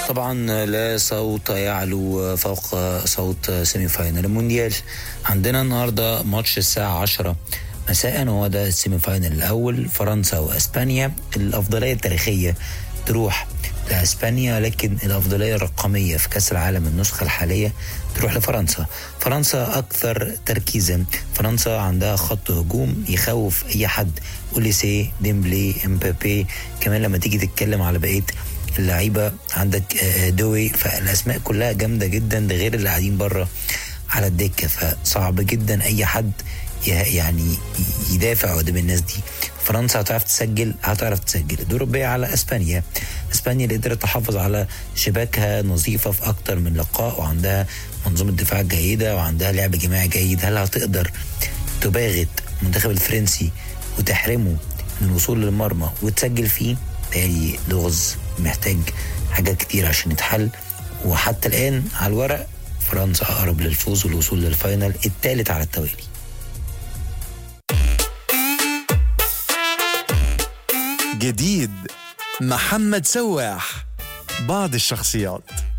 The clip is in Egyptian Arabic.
طبعا لا صوت يعلو فوق صوت سيمي فاينل المونديال عندنا النهارده ماتش الساعة 10 مساء وهو ده السيمي فاينل الأول فرنسا وأسبانيا الأفضلية التاريخية تروح لأسبانيا لكن الأفضلية الرقمية في كأس العالم النسخة الحالية تروح لفرنسا فرنسا أكثر تركيزا فرنسا عندها خط هجوم يخوف أي حد أوليسي ديمبلي امبابي كمان لما تيجي تتكلم على بقية اللعيبة عندك دوي فالأسماء كلها جامدة جدا ده غير اللي قاعدين بره على الدكة فصعب جدا أي حد يعني يدافع قدام الناس دي فرنسا هتعرف تسجل هتعرف تسجل الدور الباقي على اسبانيا اسبانيا اللي قدرت تحافظ على شباكها نظيفه في اكتر من لقاء وعندها منظومه دفاع جيده وعندها لعب جماعي جيد هل هتقدر تباغت المنتخب الفرنسي وتحرمه من الوصول للمرمى وتسجل فيه بالي لغز محتاج حاجات كتير عشان يتحل وحتى الان على الورق فرنسا اقرب للفوز والوصول للفاينل الثالث على التوالي جديد محمد سواح بعض الشخصيات